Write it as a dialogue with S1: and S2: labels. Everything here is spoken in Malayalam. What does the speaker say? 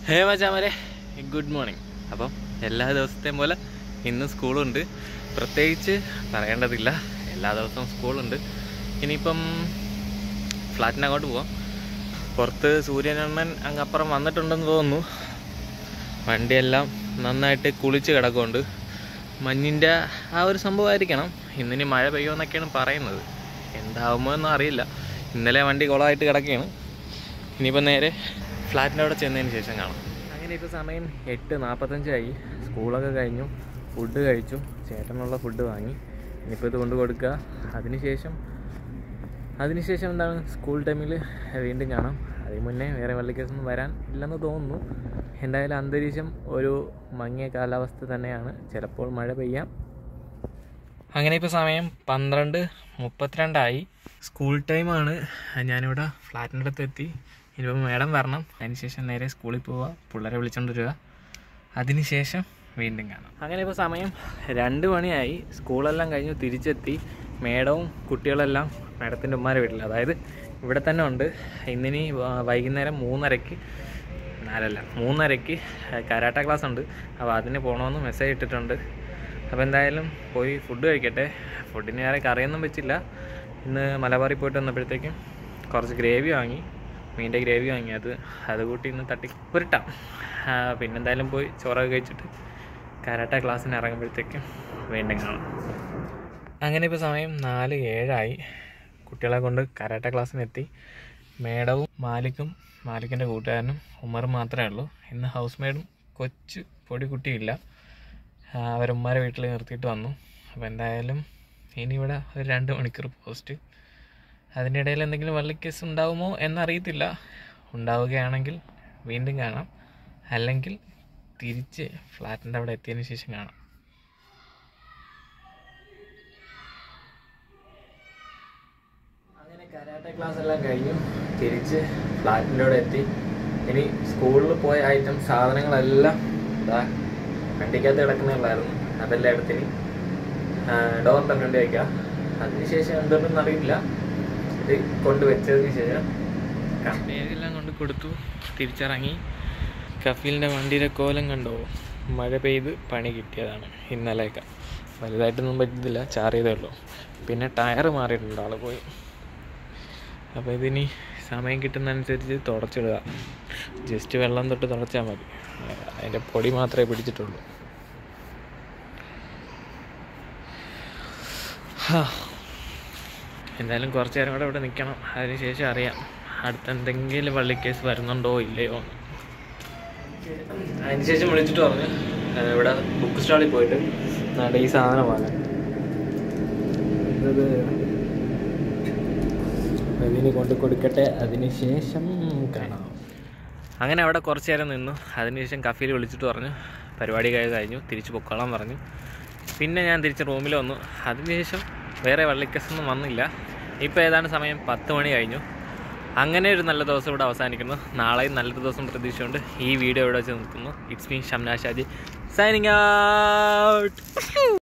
S1: ഹേ മച്ചാമരെ ഗുഡ് മോർണിംഗ് അപ്പം എല്ലാ ദിവസത്തെയും പോലെ ഇന്ന് സ്കൂളുണ്ട് പ്രത്യേകിച്ച് പറയേണ്ടതില്ല എല്ലാ ദിവസവും സ്കൂളുണ്ട് ഇനിയിപ്പം ഫ്ലാറ്റിനങ്ങോട്ട് പോവാം പുറത്ത് സൂര്യനണ്ണൻ അങ്ങപ്പുറം വന്നിട്ടുണ്ടെന്ന് തോന്നുന്നു വണ്ടിയെല്ലാം നന്നായിട്ട് കുളിച്ച് കിടക്കുന്നുണ്ട് മഞ്ഞിൻ്റെ ആ ഒരു സംഭവമായിരിക്കണം ഇന്നിനി മഴ പെയ്യുമെന്നൊക്കെയാണ് പറയുന്നത് എന്താവുമോ എന്നും അറിയില്ല ഇന്നലെ വണ്ടി കുളമായിട്ട് കിടക്കുകയാണ് ഇനിയിപ്പോൾ നേരെ ഫ്ലാറ്റിൻ്റെ അവിടെ ചെന്നതിന് ശേഷം കാണാം അങ്ങനെ ഇപ്പോൾ സമയം എട്ട് നാൽപ്പത്തഞ്ചായി സ്കൂളൊക്കെ കഴിഞ്ഞു ഫുഡ് കഴിച്ചു ചേട്ടനുള്ള ഫുഡ് വാങ്ങി ഇനിയിപ്പോൾ ഇത് കൊണ്ട് കൊടുക്കുക അതിനുശേഷം അതിനുശേഷം എന്താണ് സ്കൂൾ ടൈമിൽ വീണ്ടും കാണാം അതിന് മുന്നേ വേറെ വള്ളിക്കേസൊന്നും വരാൻ ഇല്ലെന്ന് തോന്നുന്നു എന്തായാലും അന്തരീക്ഷം ഒരു മങ്ങിയ കാലാവസ്ഥ തന്നെയാണ് ചിലപ്പോൾ മഴ പെയ്യാം അങ്ങനെ ഇപ്പോൾ സമയം പന്ത്രണ്ട് മുപ്പത്തിരണ്ടായി സ്കൂൾ ടൈമാണ് ഞാനിവിടെ ഫ്ലാറ്റിൻ്റെ അടുത്ത് എത്തി ഇനിയിപ്പോൾ മേഡം വരണം അതിനുശേഷം നേരെ സ്കൂളിൽ പോവുക പിള്ളേരെ വിളിച്ചുകൊണ്ട് വരിക അതിനുശേഷം വീണ്ടും കാണാം അങ്ങനെ ഇപ്പോൾ സമയം രണ്ട് മണിയായി സ്കൂളെല്ലാം കഴിഞ്ഞു തിരിച്ചെത്തി മേഡവും കുട്ടികളെല്ലാം മേഡത്തിൻ്റെ ഉമ്മാരെ വീട്ടിൽ അതായത് ഇവിടെ തന്നെ ഉണ്ട് ഇന്നിനി വ- വൈകുന്നേരം മൂന്നരയ്ക്ക് നാലല്ല മൂന്നരയ്ക്ക് കരാട്ട ക്ലാസ് ഉണ്ട് അപ്പോൾ അതിന് പോകണമെന്ന് മെസ്സേജ് ഇട്ടിട്ടുണ്ട് അപ്പോൾ എന്തായാലും പോയി ഫുഡ് കഴിക്കട്ടെ ഫുഡിന് വേറെ കറിയൊന്നും വെച്ചില്ല ഇന്ന് മലബാറിൽ പോയിട്ട് വന്നപ്പോഴത്തേക്കും കുറച്ച് ഗ്രേവി വാങ്ങി മീൻ്റെ ഗ്രേവി വാങ്ങി അത് അത് കൂട്ടി ഇന്ന് തട്ടി പുരട്ടാം ആ, പിന്നെന്തായാലും പോയി ചോറൊക്കെ കഴിച്ചിട്ട് കരാട്ട ക്ലാസ്സിന് ഇറങ്ങുമ്പോഴത്തേക്കും വീണ്ടും കാണാം അങ്ങനെ ഇപ്പോൾ സമയം നാല് ഏഴായി കുട്ടികളെ കൊണ്ട് കരാട്ട ക്ലാസ്സിന് എത്തി മേഡവും മാലിക്കും മാലിക്കിൻ്റെ കൂട്ടുകാരനും ഉമ്മറും മാത്രമേ ഉള്ളൂ ഇന്ന് ഹൗസ് മെയ്ഡും കൊച്ചു പൊടിക്കുട്ടിയില്ല ആ, അവരുമ്മാരെ വീട്ടിൽ നിർത്തിയിട്ട് വന്നു അപ്പോൾ എന്തായാലും ഇനി ഇവിടെ ഒരു രണ്ട് മണിക്കൂർ പോസ്റ്റ് അതിൻ്റെ ഇടയിൽ എന്തെങ്കിലും വള്ളിക്കേസ് ഉണ്ടാവുമോ എന്നറിയത്തില്ല ഉണ്ടാവുകയാണെങ്കിൽ വീണ്ടും കാണാം അല്ലെങ്കിൽ തിരിച്ച് ഫ്ലാറ്റിൻ്റെ അവിടെ എത്തിയതിന് ശേഷം കാണാം അങ്ങനെ കരാട്ടെ ക്ലാസ് എല്ലാം കഴിഞ്ഞു തിരിച്ച് ഫ്ലാറ്റിൻ്റെ അവിടെ എത്തി ഇനി സ്കൂളിൽ പോയ ഐറ്റം സാധനങ്ങളെല്ലാം ഇതാ വണ്ടിക്കകത്ത് കിടക്കുന്നുള്ളായിരുന്നു അതെല്ലാം എടുത്തിനി ഡോറിൻ്റെ ഫ്രണ്ട് വയ്ക്കുക അതിനുശേഷം എന്തുകൊണ്ടെന്ന് അറിയില്ല ഇത് കൊണ്ട് വെച്ചതിന് ശേഷം ബാഗെല്ലാം കൊണ്ട് കൊടുത്തു തിരിച്ചിറങ്ങി കഫീലിൻ്റെ വണ്ടിയുടെ കോലം കണ്ടോ മഴ പെയ്ത് പണി കിട്ടിയതാണ് ഇന്നലെയൊക്കെ വലുതായിട്ടൊന്നും പറ്റത്തില്ല ചാറിയതേ ഉള്ളൂ പിന്നെ ടയർ മാറിയിട്ടുണ്ട് ആൾ പോയി അപ്പോൾ ഇതിനി സമയം കിട്ടുന്നതനുസരിച്ച് തുടച്ചിടുക ജസ്റ്റ് വെള്ളം തൊട്ട് തുടച്ചാൽ മതി അതിൻ്റെ പൊടി മാത്രമേ പിടിച്ചിട്ടുള്ളൂ ഹാ. എന്തായാലും കുറച്ച് നേരം കൂടെ ഇവിടെ നിൽക്കണം അതിനുശേഷം അറിയാം അടുത്ത എന്തെങ്കിലും വള്ളിക്കേസ് വരുന്നുണ്ടോ ഇല്ലയോ എന്ന് അതിനുശേഷം വിളിച്ചിട്ട് പറഞ്ഞു "ആ, ഇവിടെ ബുക്ക് സ്റ്റാളിൽ പോയിട്ട് നാടെ ഈ സാധനം വാങ്ങാൻ ഇത് ഇതിന് കൊണ്ട് കൊടുക്കട്ടെ അതിനുശേഷം കാണാം അങ്ങനെ അവിടെ കുറച്ച് നേരം നിന്നു അതിനുശേഷം കഫീൽ വിളിച്ചിട്ട് പറഞ്ഞു പരിപാടി കഴി കഴിഞ്ഞു തിരിച്ച് പൊക്കോളാൻ പറഞ്ഞു പിന്നെ ഞാൻ തിരിച്ച് റൂമിൽ വന്നു അതിനുശേഷം വേറെ വള്ളിക്കസൊന്നും വന്നില്ല ഇപ്പോൾ ഏതാണ്ട് സമയം പത്ത് മണി കഴിഞ്ഞു അങ്ങനെ ഒരു നല്ല ദിവസം ഇവിടെ അവസാനിക്കുന്നു നാളെയും നല്ലൊരു ദിവസം പ്രതീക്ഷയുണ്ട് ഈ വീഡിയോ ഇവിടെ വെച്ച് നിർത്തുന്നു it's me Shamna Shaji signing out